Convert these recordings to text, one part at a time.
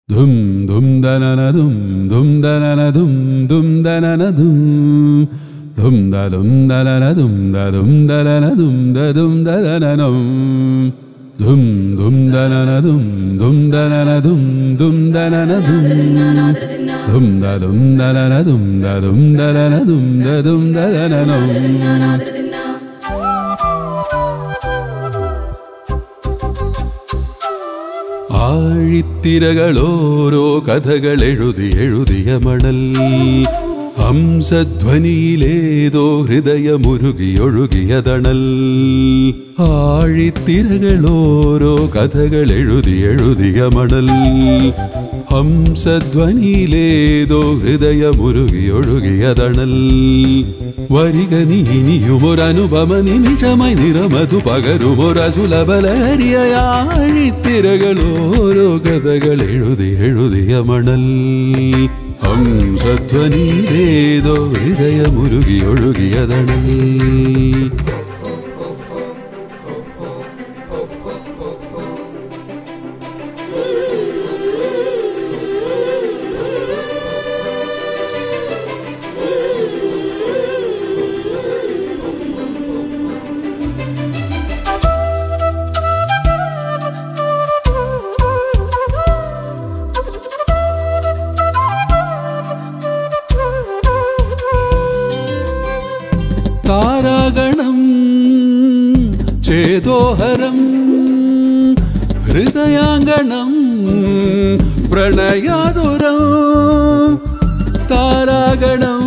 ധും ധും ദനനതും ധും ദനനതും ധും ദനനതും ധും ദതും ദനനതും ദതും ദനനതും ദതും ദനനനം ധും ധും ദനനതും ധും ദനനതും ധും ദനനതും ധും ദതും ദനനതും ദതും ദനനതും ദതും ദനനം ആഴിത്തിരകളോരോ കഥകൾ എഴുതി എഴുതിയ മണൽ ഹംസധ്വനിയിലേതോ ഹൃദയമുരുകിയൊഴുകിയതണൽ ആഴിത്തിരകളോരോ കഥകൾ എഴുതി എഴുതിയ മണൽ ഹംസധ്വനിയിലേതോ ഹൃദയമുരുകിയൊഴുകിയതണൽ വരിക നീ ഇനിയുമൊരനുപമ നിമിഷമായി നിറമതു പകരുമൊരസുലബലഹരിയാഴിത്തിരകളോരോ കഥകൾ എഴുതി എഴുതിയ മണൽ ഹംസധ്വനിയിലേതോ ഹൃദയമുരുകിയൊഴുകിയതണൽ താരാഗണം ചേതോഹരം ഹൃദയാങ്കണം പ്രണയാതുരം താരാഗണം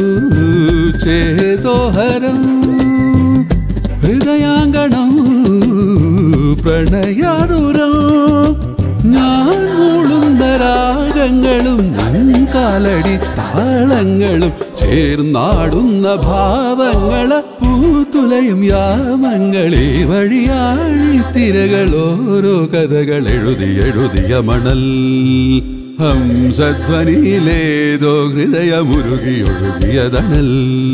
ചേതോഹരം ഹൃദയാങ്കണം പ്രണയാതുരം ഞാൻ മൂളുന്ന രാഗങ്ങളും കാലടി താളങ്ങളും ചേർന്നാടുന്ന ഭാവങ്ങളെ പൂത്തുലയും യാമങ്ങളെ വഴിയാഴിത്തിരകളോരോ കഥകൾ എഴുതി എഴുതിയ മണൽ ഹംസധ്വനിയിലേതോ ഹൃദയമുരുകി ഒഴുകിയതണൽ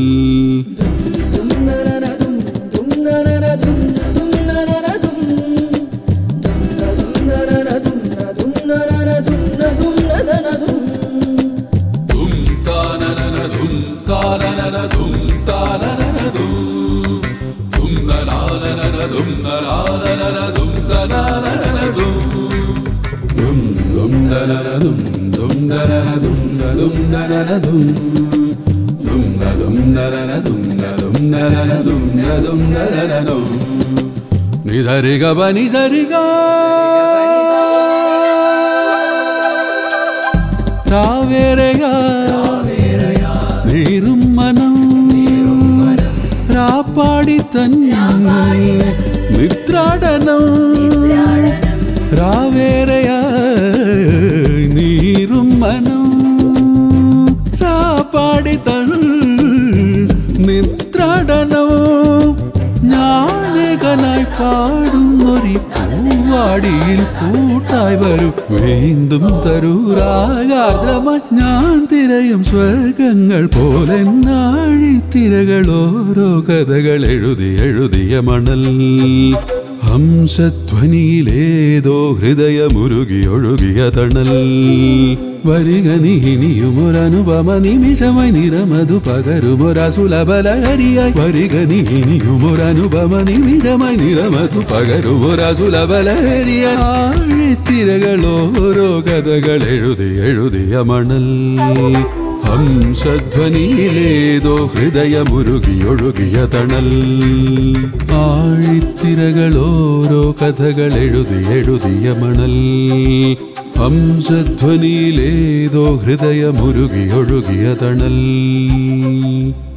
ധും താനനനധും താനനനധും താനനനധും ധും നനാനനനധും നനാനനനധും തനാനനനധും ധും ധും ദനനധും ധും ദനനധും ദതും ദനനധും ധും ദതും ദനനധും ദതും ദനനധും ദതും ദനനധും നിധരിക പനിധരിക താവേരയാ നീറും മനം രാപ്പാടി തന്നെ നിത്രാടനം രാവേരയാ നീറും മനം രാപ്പാടി തൻ നിത്രാടനം ഞാനേകനായി പാടുന്നൊരു പൂവാടിയിൽ കൂട്ടായി വരും വീണ്ടും തരൂരാകാർദ്രമ ഞാൻ തിരയും സ്വർഗങ്ങൾ പോലെ നാഴിത്തിരകൾ ഓരോ കഥകൾ എഴുതി എഴുതിയ മണൽ ഹംസധ്വനിയിലേതോ ഹൃദയമുരുകി ഒഴുകിയ തണൽ വരിക നീ ഇനിയുമൊരനുപമ നിമിഷമായി നിറമതു പകരുമൊരസുലബലഹരിയായി വരിക നീ ഇനിയുമൊരനുപമ നിമിഷമായി നിറമതു പകരുമൊരസുലബലഹരിയായി ആഴിത്തിരകൾ ഓരോ കഥകൾ എഴുതി എഴുതിയ മണൽ ഹംസധ്വനിയിലേതോ ഹൃദയമുരുകിയൊഴുകിയ തണൽ ആഴിത്തിരകളോരോ കഥകൾ എഴുതി എഴുതിയ മണൽ ഹംസധ്വനിയിലേതോ ഹൃദയമുരുകിയൊഴുകിയ തണൽ